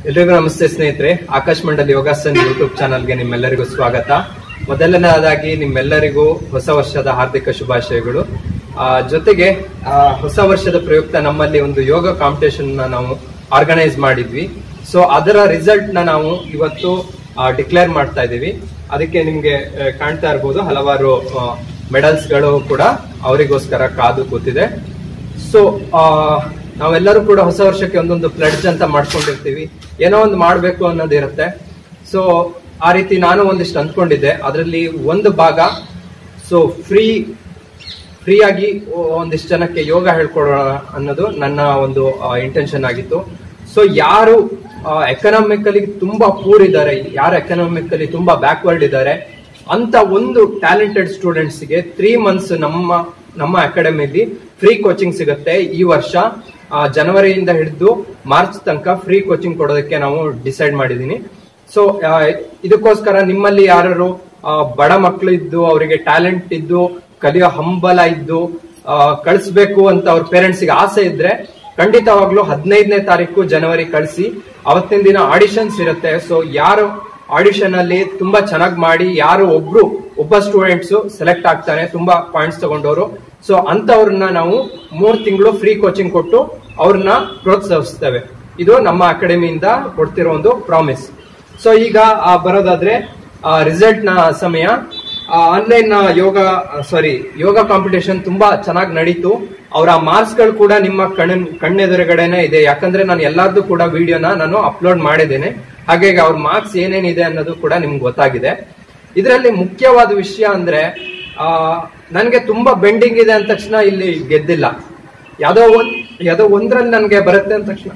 ಎಲ್ರಿಗೂ ನಮಸ್ತೆ ಸ್ನೇಹಿತರೆ ಆಕಾಶ್ ಮಂಡಲ್ ಯೋಗಾಸನ್ ಯೂಟ್ಯೂಬ್ ಚಾನಲ್ಗೆ ನಿಮ್ಮೆಲ್ಲರಿಗೂ ಸ್ವಾಗತ ಮೊದಲನೇದಾಗಿ ನಿಮ್ಮೆಲ್ಲರಿಗೂ ಹೊಸ ವರ್ಷದ ಹಾರ್ದಿಕ ಶುಭಾಶಯಗಳು ಆ, ಜೊತೆಗೆ ಆ, ಹೊಸ ವರ್ಷದ ಪ್ರಯುಕ್ತ ನಮ್ಮಲ್ಲಿ ಒಂದು ಯೋಗ ಕಾಂಪಿಟೇಷನ್ ನಾವು ಆರ್ಗನೈಸ್ ಮಾಡಿದ್ವಿ ಸೊ ಅದರ ರಿಸಲ್ಟ್ ನ ನಾವು ಇವತ್ತು ಡಿಕ್ಲೇರ್ ಮಾಡ್ತಾ ಇದ್ದೀವಿ ಅದಕ್ಕೆ ನಿಮ್ಗೆ ಆ, ಕಾಣ್ತಾ ಇರ್ಬೋದು ಹಲವಾರು ಮೆಡಲ್ಸ್ ಗಳು ಕೂಡ ಅವರಿಗೋಸ್ಕರ ಕಾದು ಕೂತಿದೆ ಸೊ ನಾವೆಲ್ಲರೂ ಕೂಡ ಹೊಸ ವರ್ಷಕ್ಕೆ ಒಂದೊಂದು ಪ್ಲಡ್ಜ್ ಅಂತ ಮಾಡ್ಕೊಂಡಿರ್ತೀವಿ ಏನೋ ಒಂದು ಮಾಡ್ಬೇಕು ಅನ್ನೋದಿರುತ್ತೆ ಸೊ ಆ ರೀತಿ ನಾನು ಒಂದಿಷ್ಟು ಅಂದ್ಕೊಂಡಿದ್ದೆ ಅದರಲ್ಲಿ ಒಂದು ಭಾಗ ಸೊ ಫ್ರೀ ಫ್ರೀ ಆಗಿ ಒಂದಿಷ್ಟು ಜನಕ್ಕೆ ಯೋಗ ಹೇಳ್ಕೊಡೋಣ ಅನ್ನೋದು ನನ್ನ ಒಂದು ಇಂಟೆನ್ಷನ್ ಆಗಿತ್ತು ಸೊ ಯಾರು ಎಕನಾಮಿಕಲಿ ತುಂಬಾ ಪೂರ್ ಇದ್ದಾರೆ ಯಾರು ಎಕನಾಮಿಕಲಿ ತುಂಬಾ ಬ್ಯಾಕ್ವರ್ಡ್ ಇದ್ದಾರೆ ಅಂತ ಒಂದು ಟ್ಯಾಲೆಂಟೆಡ್ ಸ್ಟೂಡೆಂಟ್ಸ್ಗೆ ತ್ರೀ ಮಂತ್ಸ್ ನಮ್ಮ ನಮ್ಮ ಅಕಾಡೆಮಿಲಿ ಫ್ರೀ ಕೋಚಿಂಗ್ ಸಿಗುತ್ತೆ ಈ ವರ್ಷ ಆ, ಜನವರಿಯಿಂದ ಹಿಡಿದು ಮಾರ್ಚ್ ತನಕ ಫ್ರೀ ಕೋಚಿಂಗ್ ಕೊಡೋದಕ್ಕೆ ನಾವು ಡಿಸೈಡ್ ಮಾಡಿದೀನಿ ಸೊ ಇದಕ್ಕೋಸ್ಕರ ನಿಮ್ಮಲ್ಲಿ ಯಾರು ಬಡ ಮಕ್ಕಳು ಇದ್ದು ಅವರಿಗೆ ಟ್ಯಾಲೆಂಟ್ ಇದ್ದು ಕಲಿಯೋ ಹಂಬಲ ಇದ್ದು ಆ, ಕಳಿಸ್ಬೇಕು ಅಂತ ಅವ್ರ ಪೇರೆಂಟ್ಸ್ಗೆ ಆಸೆ ಇದ್ರೆ ಖಂಡಿತವಾಗ್ಲೂ ಹದಿನೈದನೇ ತಾರೀಕು ಜನವರಿ ಕಳಿಸಿ ಅವತ್ತಿನ ದಿನ ಆಡಿಷನ್ಸ್ ಇರುತ್ತೆ ಸೊ ಯಾರು ಆಡಿಷನ್ ಅಲ್ಲಿ ತುಂಬಾ ಚೆನ್ನಾಗಿ ಮಾಡಿ ಯಾರು ಒಬ್ರು ಒಬ್ಬ ಸ್ಟೂಡೆಂಟ್ಸ್ ಸೆಲೆಕ್ಟ್ ಆಗ್ತಾನೆ ತುಂಬಾ ಪಾಯಿಂಟ್ಸ್ ತಗೊಂಡವರು ಸೊ ಅಂತವ್ರನ್ನ ನಾವು ಮೂರ್ ತಿಂಗಳು ಫ್ರೀ ಕೋಚಿಂಗ್ ಕೊಟ್ಟು ಅವ್ರನ್ನ ಪ್ರೋತ್ಸಾಹಿಸ್ತೇವೆ ಇದು ನಮ್ಮ ಅಕಾಡೆಮಿಯಿಂದ ಕೊಡ್ತಿರೋ ಒಂದು ಪ್ರಾಮಿಸ್ ಸೊ ಈಗ ಆ, ಬರೋದಾದ್ರೆ ರಿಸಲ್ಟ್ ನ ಸಮಯ ಆನ್ಲೈನ್ ಯೋಗ ಸಾರಿ ಯೋಗ ಕಾಂಪಿಟೇಷನ್ ತುಂಬಾ ಚೆನ್ನಾಗಿ ನಡೀತು ಅವರ ಮಾರ್ಕ್ಸ್ ಗಳು ಕೂಡ ನಿಮ್ಮ ಕಣ್ಣ ಕಣ್ಣೆದುರುಗಡೆನೆ ಇದೆ ಯಾಕಂದ್ರೆ ನಾನು ಎಲ್ಲಾರ್ದು ಕೂಡ ವಿಡಿಯೋನ ನಾನು ಅಪ್ಲೋಡ್ ಮಾಡಿದ್ದೇನೆ ಹಾಗಾಗಿ ಅವ್ರ ಮಾರ್ಕ್ಸ್ ಏನೇನಿದೆ ಅನ್ನೋದು ಕೂಡ ನಿಮ್ಗೆ ಗೊತ್ತಾಗಿದೆ ಇದರಲ್ಲಿ ಮುಖ್ಯವಾದ ವಿಷಯ ಅಂದ್ರೆ ಆ ನನ್ಗೆ ತುಂಬಾ ಬೆಂಡಿಂಗ್ ಇದೆ ಅಂದ ತಕ್ಷಣ ಇಲ್ಲಿ ಗೆದ್ದಿಲ್ಲ ಯಾವ್ದೋ ಒಂದ್ ಯಾವ್ದೋ ಒಂದ್ರಲ್ಲಿ ನನ್ಗೆ ಬರುತ್ತೆ ಅಂದ ತಕ್ಷಣ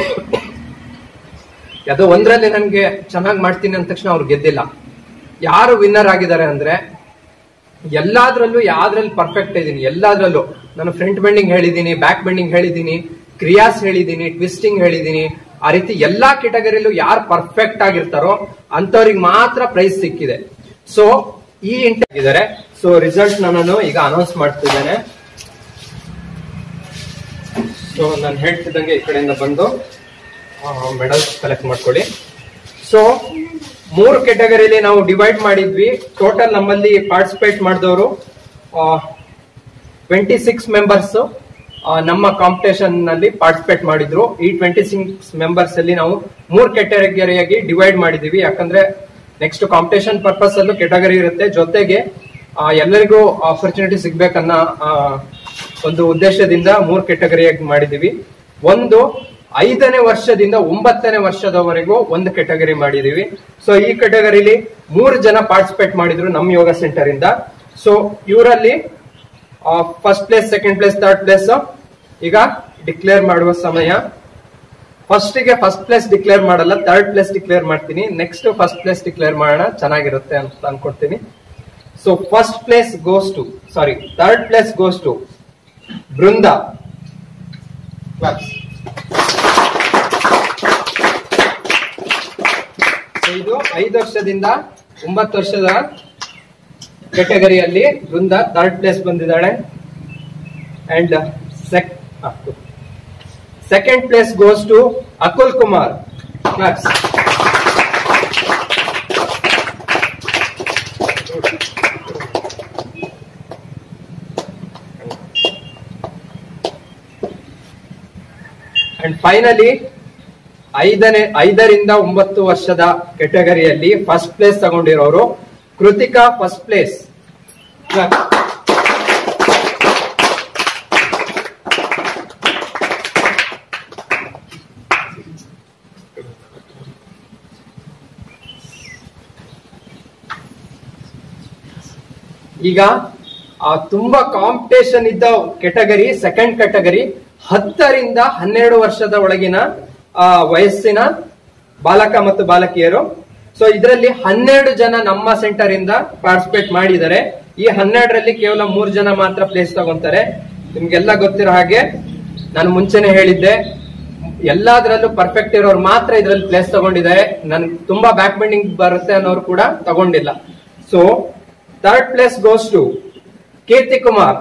ಯಾವ್ದೋ ಒಂದ್ರಲ್ಲಿ ನನ್ಗೆ ಚೆನ್ನಾಗಿ ಮಾಡ್ತೀನಿ ಅಂದ ತಕ್ಷಣ ಅವ್ರು ಗೆದ್ದಿಲ್ಲ ಯಾರು ವಿನ್ನರ್ ಆಗಿದ್ದಾರೆ ಅಂದ್ರೆ ಎಲ್ಲಾದ್ರಲ್ಲೂ ಯಾವ್ದ್ರಲ್ಲಿ ಪರ್ಫೆಕ್ಟ್ ಇದ್ದೀನಿ ಎಲ್ಲಾದ್ರಲ್ಲೂ ನಾನು ಫ್ರಂಟ್ ಬೆಂಡಿಂಗ್ ಹೇಳಿದ್ದೀನಿ ಬ್ಯಾಕ್ ಬೆಂಡಿಂಗ್ ಹೇಳಿದ್ದೀನಿ ಕ್ರಿಯಾಸ್ ಹೇಳಿದ್ದೀನಿ ಟ್ವಿಸ್ಟಿಂಗ್ ಹೇಳಿದ್ದೀನಿ ಆ ರೀತಿ ಎಲ್ಲಾ ಕೆಟಗರಿಲೂ ಯಾರು ಪರ್ಫೆಕ್ಟ್ ಆಗಿರ್ತಾರೋ ಅಂತವ್ರಿಗೆ ಮಾತ್ರ ಪ್ರೈಸ್ ಸಿಕ್ಕಿದೆ ಸೊ ಈ ಇಂಟ್ ಆಗಿದ್ದಾರೆ ಸೊ ರಿಸಲ್ಟ್ ನಾನು ಈಗ ಅನೌನ್ಸ್ ಮಾಡ್ತಿದ್ದೇನೆ ಸೊ ನಾನು ಹೇಳ್ತಿದ್ದಂಗೆ ಈ ಕಡೆಯಿಂದ ಬಂದು ಮೆಡಲ್ಸ್ ಕಲೆಕ್ಟ್ ಮಾಡ್ಕೊಳ್ಳಿ ಸೊ ಮೂರು ಕೆಟಗರಿಲಿ ನಾವು ಡಿವೈಡ್ ಮಾಡಿದ್ವಿ ಟೋಟಲ್ ನಮ್ಮಲ್ಲಿ ಪಾರ್ಟಿಸಿಪೇಟ್ ಮಾಡಿದವರು ಟ್ವೆಂಟಿ ಸಿಕ್ಸ್ ಮೆಂಬರ್ಸ್ ನಮ್ಮ ಕಾಂಪಿಟೇಷನ್ ನಲ್ಲಿ ಪಾರ್ಟಿಸಿಪೇಟ್ ಮಾಡಿದ್ರು ಈ ಟ್ವೆಂಟಿ ಸಿಕ್ಸ್ ಮೆಂಬರ್ಸ್ ಅಲ್ಲಿ ನಾವು ಮೂರು ಕೆಟಗರಿಯಾಗಿ ಡಿವೈಡ್ ಮಾಡಿದೀವಿ ಯಾಕಂದ್ರೆ ನೆಕ್ಸ್ಟ್ ಕಾಂಪಿಟೇಷನ್ ಪರ್ಪಸ್ ಅಲ್ಲೂ ಕೆಟಗರಿ ಇರುತ್ತೆ ಜೊತೆಗೆ ಆ, ಎಲ್ಲರಿಗೂ ಆಪರ್ಚುನಿಟಿ ಸಿಗ್ಬೇಕನ್ನ ಆ, ಒಂದು ಉದ್ದೇಶದಿಂದ ಮೂರು ಕೆಟಗರಿಯಾಗಿ ಮಾಡಿದೀವಿ ಒಂದು ಐದನೇ ವರ್ಷದಿಂದ ಒಂಬತ್ತನೇ ವರ್ಷದವರೆಗೂ ಒಂದು ಕೆಟಗರಿ ಮಾಡಿದೀವಿ ಸೊ ಈ ಕೆಟಗರಿಲಿ ಮೂರು ಜನ ಪಾರ್ಟಿಸಿಪೇಟ್ ಮಾಡಿದ್ರು ನಮ್ಮ ಯೋಗ ಸೆಂಟರ್ ಇಂದ ಸೊ ಇವರಲ್ಲಿ first place second place third place ಈಗ ಡಿಕ್ಲೇರ್ ಮಾಡುವ ಸಮಯ ಫಸ್ಟ್ ಗೆ ಫಸ್ಟ್ ಪ್ಲೇಸ್ ಡಿಕ್ಲೇರ್ ಮಾಡಲ್ಲ ಥರ್ಡ್ ಪ್ಲೇಸ್ ಡಿಕ್ಲೇರ್ ಮಾಡ್ತೀನಿ ನೆಕ್ಸ್ಟ್ ಫಸ್ಟ್ ಪ್ಲೇಸ್ ಡಿಕ್ಲೇರ್ ಮಾಡೋಣ ಚೆನ್ನಾಗಿರುತ್ತೆ ಅಂತ ಅನ್ಕೊಡ್ತೀನಿ so first place goes to sorry third place goes to Brinda Claps. So, ಇದು ಐದು ವರ್ಷದಿಂದ ಒಂಬತ್ತು ವರ್ಷದ ಕೆಟಗರಿಯಲ್ಲಿ ಬೃಂದ ಥರ್ಡ್ ಪ್ಲೇಸ್ ಬಂದಿದ್ದಾಳೆ and second place goes to Akul Kumar claps and finally ಐದನೇ ಐದರಿಂದ ಒಂಬತ್ತು ವರ್ಷದ ಕೆಟಗರಿಯಲ್ಲಿ ಫಸ್ಟ್ ಪ್ಲೇಸ್ ತಗೊಂಡಿರೋರು ಕೃತಿಕಾ ಫಸ್ಟ್ ಪ್ಲೇಸ್ ಈಗ ಆ, ತುಂಬಾ ಕಾಂಪಿಟೇಷನ್ ಇದ್ದ ಕೆಟಗರಿ ಸೆಕೆಂಡ್ ಕೆಟಗರಿ ಹತ್ತರಿಂದ ಹನ್ನೆರಡು ವರ್ಷದ ಒಳಗಿನ ಆ, ವಯಸ್ಸಿನ ಬಾಲಕ ಮತ್ತು ಬಾಲಕಿಯರು ಸೊ ಇದರಲ್ಲಿ ಹನ್ನೆರಡು ಜನ ನಮ್ಮ ಸೆಂಟರ್ ಇಂದ ಪಾರ್ಟಿಸಿಪೇಟ್ ಮಾಡಿದ್ದಾರೆ ಈ ಹನ್ನೆರಡರಲ್ಲಿ ಕೇವಲ ಮೂರು ಜನ ಮಾತ್ರ ಪ್ಲೇಸ್ ತಗೊಂತಾರೆ ನಿಮ್ಗೆಲ್ಲ ಗೊತ್ತಿರೋ ಹಾಗೆ ನಾನು ಮುಂಚೆನೆ ಹೇಳಿದ್ದೆ ಎಲ್ಲಾದ್ರಲ್ಲೂ ಪರ್ಫೆಕ್ಟ್ ಇರೋರು ಮಾತ್ರ ಇದ್ರಲ್ಲಿ ಪ್ಲೇಸ್ ತಗೊಂಡಿದ್ದಾರೆ ನನ್ ತುಂಬಾ ಬ್ಯಾಕ್ ಬೆಂಡಿಂಗ್ ಬರುತ್ತೆ ಅನ್ನೋರು ಕೂಡ ತಗೊಂಡಿಲ್ಲ so third place goes to Keerthi Kumar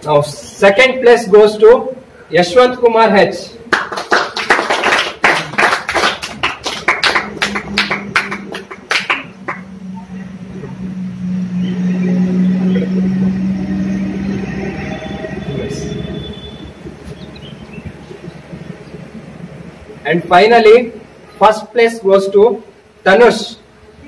Now, second place goes to Yashwant Kumar H. And finally, first place goes to Tanush.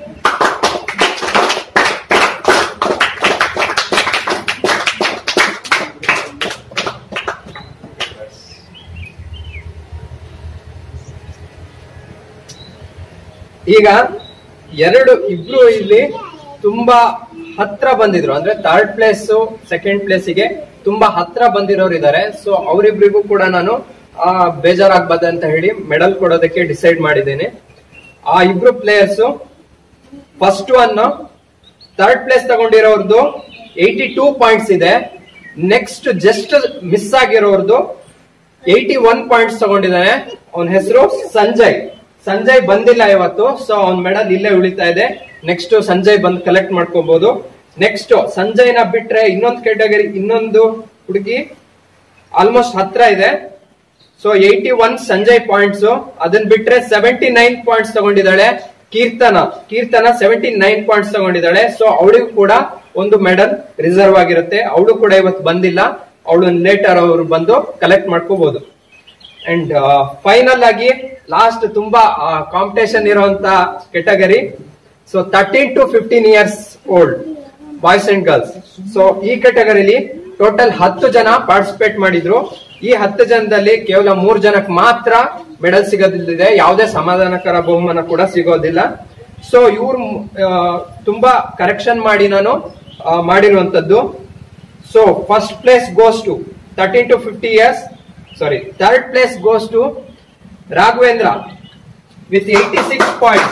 ಈಗ ಎರಡು ಇಬ್ರು ಇಲ್ಲಿ ತುಂಬಾ ಹತ್ರ ಬಂದಿದ್ರು ಅಂದ್ರೆ ಥರ್ಡ್ ಪ್ಲೇಸ್ ಸೆಕೆಂಡ್ ಪ್ಲೇಸಿಗೆ ತುಂಬಾ ಹತ್ರ ಬಂದಿರೋರು ಇದ್ದಾರೆ ಸೊ ಅವರಿಬ್ರಿಗೂ ಕೂಡ ನಾನು ಆ ಬೇಜಾರಾಗ್ಬಾರ್ದು ಅಂತ ಹೇಳಿ ಮೆಡಲ್ ಕೊಡೋದಕ್ಕೆ ಡಿಸೈಡ್ ಮಾಡಿದ್ದೇನೆ ಆ ಇಬ್ರು players first one third place ತಗೊಂಡಿರೋರ್ದು ಏಯ್ಟಿ ಟೂ ಪಾಯಿಂಟ್ಸ್ ಇದೆ ನೆಕ್ಸ್ಟ್ ಜಸ್ಟ್ ಮಿಸ್ ಆಗಿರೋರ್ದು ಏಯ್ಟಿ ಒನ್ ಪಾಯಿಂಟ್ಸ್ ತಗೊಂಡಿದ್ದಾನೆ ಅವನ ಹೆಸರು ಸಂಜಯ್ ಸಂಜಯ್ ಬಂದಿಲ್ಲ ಇವತ್ತು ಸೊ ಅವ್ನ ಮೆಡಲ್ ಇಲ್ಲೇ ಉಳಿತಾ ಇದೆ ನೆಕ್ಸ್ಟ್ ಸಂಜಯ್ ಬಂದು ಕಲೆಕ್ಟ್ ಮಾಡ್ಕೋಬಹುದು ನೆಕ್ಸ್ಟ್ ಸಂಜಯ್ನ ಬಿಟ್ರೆ ಇನ್ನೊಂದು ಕೆಟಗರಿ ಇನ್ನೊಂದು ಹುಡುಗಿ ಆಲ್ಮೋಸ್ಟ್ ಹತ್ರ ಇದೆ so eighty one Sanjay points ಅದನ್ನ ಬಿಟ್ರೆ ಸೆವೆಂಟಿ ನೈನ್ ಪಾಯಿಂಟ್ಸ್ ತಗೊಂಡಿದ್ದಾಳೆ Keerthana Keerthana seventy nine points ತಗೊಂಡಿದ್ದಾಳೆ ಸೊ ಅವಳಿಗೂ ಕೂಡ ಒಂದು ಮೆಡಲ್ ರಿಸರ್ವ್ ಆಗಿರುತ್ತೆ ಅವಳು ಕೂಡ ಇವತ್ತು ಬಂದಿಲ್ಲ ಅವಳು ಲೇಟರ್ ಅವರು ಬಂದು ಕಲೆಕ್ಟ್ ಮಾಡ್ಕೋಬಹುದು ಅಂಡ್ ಫೈನಲ್ ಆಗಿ ಲಾಸ್ಟ್ ತುಂಬಾ ಕಾಂಪಿಟೇಷನ್ ಇರುವಂತ category so thirteen to fifteen years old boys and girls so ಈ ಕೆಟಗರಿಲಿ ಟೋಟಲ್ ಹತ್ತು ಜನ ಪಾರ್ಟಿಸಿಪೇಟ್ ಮಾಡಿದ್ರು ಈ ಹತ್ತು ಜನದಲ್ಲಿ ಕೇವಲ ಮೂರ್ ಜನಕ್ಕೆ ಮಾತ್ರ ಮೆಡಲ್ ಸಿಗೋದಿಲ್ಲದೆ ಯಾವುದೇ ಸಮಾಧಾನಕರ ಬಹುಮಾನ ಕೂಡ ಸಿಗೋದಿಲ್ಲ ಸೊ ಇವ್ರು ತುಂಬಾ ಕರೆಕ್ಷನ್ ಮಾಡಿ ನಾನು ಆ, ಮಾಡಿರುವಂತದ್ದು so first place goes to thirteen to fifty years sorry third place goes to Raghavendra with eighty six points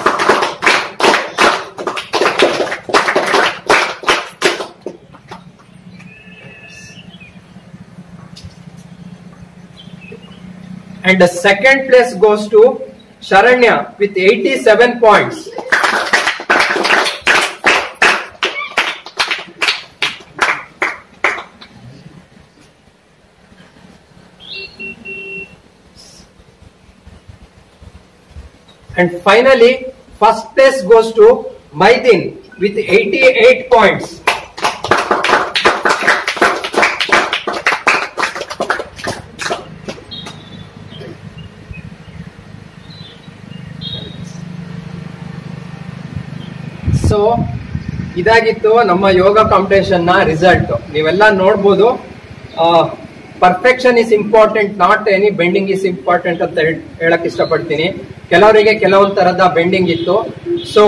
and the second place goes to Sharanya with 87 points. And finally, first place goes to Maidin with 88 points. So ಇದಾಗಿತ್ತು ನಮ್ಮ ಯೋಗ competition ನ result ನೀವೆಲ್ಲ ನೋಡ್ಬೋದು perfection is important not any bending is important ಅಂತ ಹೇಳ್- ಹೇಳಕ್ ಇಷ್ಟಪಡ್ತೀನಿ ಕೆಲವರಿಗೆ ಕೆಲವೊಂದ್ ತರದ ಬೆಂಡಿಂಗ್ ಇತ್ತು ಸೊ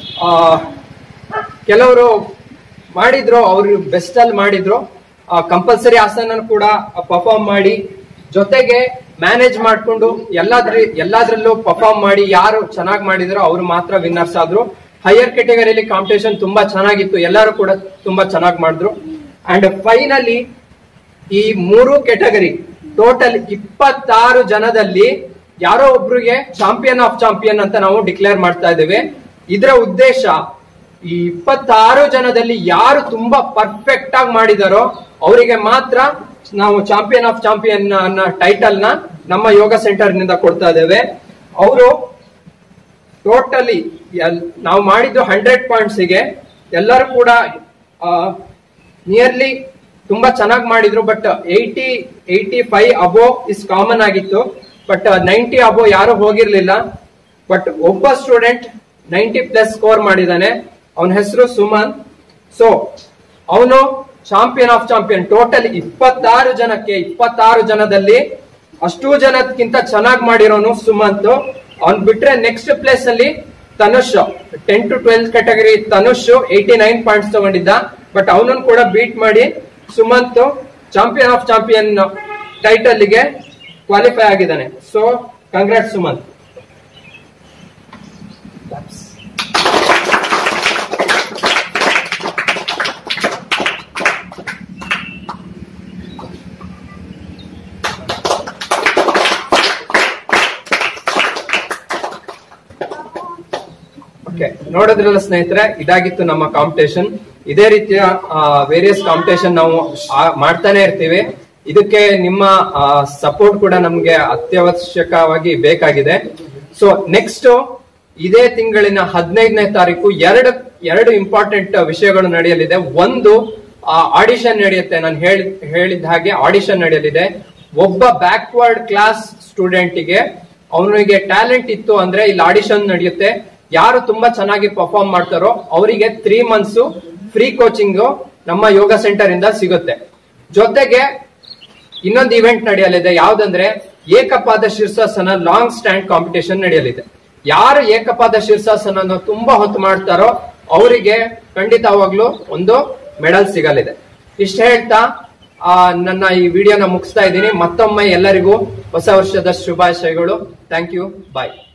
ಕೆಲವರು ಮಾಡಿದ್ರು ಅವ್ರು ಬೆಸ್ಟ್ ಅಲ್ಲಿ ಮಾಡಿದ್ರು ಕಂಪಲ್ಸರಿ ಆಸನ ಕೂಡ ಪರ್ಫಾರ್ಮ್ ಮಾಡಿ ಜೊತೆಗೆ ಮ್ಯಾನೇಜ್ ಮಾಡ್ಕೊಂಡು ಎಲ್ಲಾದ್ರ ಎಲ್ಲಾದ್ರಲ್ಲೂ ಪರ್ಫಾರ್ಮ್ ಮಾಡಿ ಯಾರು ಚೆನ್ನಾಗಿ ಮಾಡಿದ್ರು ಅವ್ರು ಮಾತ್ರ ವಿನ್ನರ್ಸ್ ಆದ್ರು ಹೈಯರ್ ಕೆಟಗರಿಯಲ್ಲಿ ಕಾಂಪಿಟೇಷನ್ ತುಂಬಾ ಚೆನ್ನಾಗಿತ್ತು ಎಲ್ಲರೂ ಕೂಡ ತುಂಬಾ ಚೆನ್ನಾಗಿ ಮಾಡಿದ್ರು ಅಂಡ್ ಫೈನಲಿ ಈ ಮೂರು ಕೆಟಗರಿ ಟೋಟಲ್ ಇಪ್ಪತ್ತಾರು ಜನದಲ್ಲಿ ಯಾರೋ ಒಬ್ರಿಗೆ ಚಾಂಪಿಯನ್ ಆಫ್ ಚಾಂಪಿಯನ್ ಅಂತ ನಾವು ಡಿಕ್ಲೇರ್ ಮಾಡ್ತಾ ಇದ್ದೇವೆ ಇದರ ಉದ್ದೇಶ ಈ ಇಪ್ಪತ್ತಾರು ಜನದಲ್ಲಿ ಯಾರು ತುಂಬಾ ಪರ್ಫೆಕ್ಟ್ ಆಗಿ ಮಾಡಿದಾರೋ ಅವರಿಗೆ ಮಾತ್ರ ನಾವು ಚಾಂಪಿಯನ್ ಆಫ್ ಚಾಂಪಿಯನ್ ಅನ್ನ ಟೈಟಲ್ ನ ನಮ್ಮ ಯೋಗ ಸೆಂಟರ್ ನಿಂದ ಕೊಡ್ತಾ ಇದ್ದೇವೆ ಅವರು ಟೋಟಲಿ ನಾವು ಮಾಡಿದ್ದು ಹಂಡ್ರೆಡ್ ಪಾಯಿಂಟ್ಸ್ ಗೆ ಎಲ್ಲರೂ ಕೂಡ ನಿಯರ್ಲಿ ತುಂಬಾ ಚೆನ್ನಾಗಿ ಮಾಡಿದ್ರು but eighty eighty five above is common ಆಗಿತ್ತು ಬಟ್ ನೈಂಟಿ ಅಬೋ ಯಾರು ಹೋಗಿರ್ಲಿಲ್ಲ ಬಟ್ ಒಬ್ಬ ಸ್ಟೂಡೆಂಟ್ ನೈಂಟಿ ಪ್ಲಸ್ ಸ್ಕೋರ್ ಮಾಡಿದಾನೆ ಅವನ ಹೆಸರು ಸುಮನ್ ಸೊ ಅವನು ಚಾಂಪಿಯನ್ ಆಫ್ ಚಾಂಪಿಯನ್ ಟೋಟಲ್ ಇಪ್ಪತ್ತಾರು ಜನಕ್ಕೆ ಇಪ್ಪತ್ತಾರು ಜನದಲ್ಲಿ ಅಷ್ಟು ಜನಕ್ಕಿಂತ ಚೆನ್ನಾಗಿ ಮಾಡಿರೋನು ಸುಮಂತ್ ಅವ್ನ್ ಬಿಟ್ರೆ ನೆಕ್ಸ್ಟ್ ಪ್ಲೇಸ್ ಅಲ್ಲಿ Tanush ten to twelfth category Tanush eighty nine points ತಗೊಂಡಿದ್ದ ಬಟ್ ಅವನನ್ನು ಕೂಡ ಬೀಟ್ ಮಾಡಿ Sumanth champion of champion title ಗೆ ಕ್ವಾಲಿಫೈ ಆಗಿದ್ದಾನೆ ಸೊ ಕಂಗ್ರಾಟ್ ಸುಮಂತ್ ಓಕೆ ನೋಡಿದ್ರಲ್ಲ ಸ್ನೇಹಿತರೆ ಇದಾಗಿತ್ತು ನಮ್ಮ ಕಾಂಪಿಟೇಷನ್ ಇದೇ ರೀತಿಯ ವೇರಿಯಸ್ ಕಾಂಪಿಟೇಷನ್ ನಾವು ಆ- ಮಾಡ್ತಾನೆ ಇರ್ತೀವಿ ಇದಕ್ಕೆ ನಿಮ್ಮ ಸಪೋರ್ಟ್ ಕೂಡ ನಮ್ಗೆ ಅತ್ಯವಶ್ಯಕವಾಗಿ ಬೇಕಾಗಿದೆ ಸೊ ನೆಕ್ಸ್ಟ್ ಇದೇ ತಿಂಗಳಿನ ಹದಿನೈದನೇ ತಾರೀಕು ಎರಡು ಎರಡು ಇಂಪಾರ್ಟೆಂಟ್ ವಿಷಯಗಳು ನಡೆಯಲಿದೆ ಒಂದು ಆಡಿಷನ್ ನಡೆಯುತ್ತೆ ನಾನು ಹೇಳಿ ಹೇಳಿದ ಹಾಗೆ ಆಡಿಷನ್ ನಡೆಯಲಿದೆ ಒಬ್ಬ ಬ್ಯಾಕ್ವರ್ಡ್ ಕ್ಲಾಸ್ ಸ್ಟೂಡೆಂಟಿಗೆ ಅವನಿಗೆ ಟ್ಯಾಲೆಂಟ್ ಇತ್ತು ಅಂದ್ರೆ ಇಲ್ಲಿ ಆಡಿಷನ್ ನಡೆಯುತ್ತೆ ಯಾರು ತುಂಬಾ ಚೆನ್ನಾಗಿ ಪರ್ಫಾರ್ಮ್ ಮಾಡ್ತಾರೋ ಅವರಿಗೆ ತ್ರೀ ಮಂತ್ಸ್ ಫ್ರೀ ಕೋಚಿಂಗ್ ನಮ್ಮ ಯೋಗ ಸೆಂಟರ್ ಇಂದ ಸಿಗುತ್ತೆ ಜೊತೆಗೆ ಇನ್ನೊಂದು ಇವೆಂಟ್ ನಡೆಯಲಿದೆ ಯಾವ್ದಂದ್ರೆ ಏಕಪಾದ ಶೀರ್ಷಾಸನ ಲಾಂಗ್ ಸ್ಟ್ಯಾಂಡ್ ಕಾಂಪಿಟೇಷನ್ ನಡೆಯಲಿದೆ ಯಾರು ಏಕಪಾದ ಶೀರ್ಷಾಸನ ತುಂಬಾ ಹೊತ್ತು ಮಾಡ್ತಾರೋ ಅವರಿಗೆ ಖಂಡಿತವಾಗ್ಲೂ ಒಂದು ಮೆಡಲ್ ಸಿಗಲಿದೆ ಇಷ್ಟ ಹೇಳ್ತಾ ಆ, ನನ್ನ ಈ ವಿಡಿಯೋನ ಮುಗಿಸ್ತಾ ಇದ್ದೀನಿ ಮತ್ತೊಮ್ಮೆ ಎಲ್ಲರಿಗೂ ಹೊಸ ವರ್ಷದ ಶುಭಾಶಯಗಳು ಥ್ಯಾಂಕ್ ಯು ಬಾಯ್